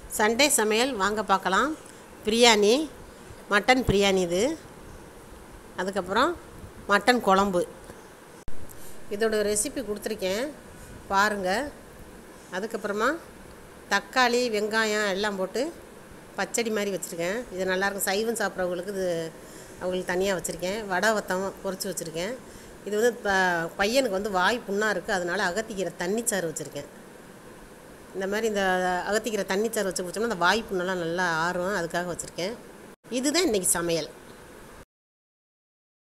Sunday சமையல் வாங்க பார்க்கலாம் பிரியாணி மட்டன் பிரியாணி இது அதுக்கப்புறம் மட்டன் குழம்பு இதோட ரெசிபி கொடுத்துருக்கேன் பாருங்கள் அதுக்கப்புறமா தக்காளி வெங்காயம் எல்லாம் போட்டு பச்சடி மாதிரி வச்சுருக்கேன் இது நல்லாயிருக்கும் சைவம் சாப்பிட்றவங்களுக்கு இது அவங்களுக்கு தனியாக வச்சுருக்கேன் வடை வத்தம் பொரிச்சு வச்சுருக்கேன் இது வந்து ப- பையனுக்கு வந்து வாய் புண்ணாக இருக்குது அதனால் அகத்திக்கீரை தண்ணிச்சாறு வச்சுருக்கேன் இந்த மாதிரி இந்த அகத்திக்கீரை தண்ணிச்சாறு வச்சு குடிச்சோம்னா அந்த வாய் புண்ணெல்லாம் நல்லா ஆறும் அதுக்காக வச்சுருக்கேன் இதுதான் இன்றைக்கி சமையல்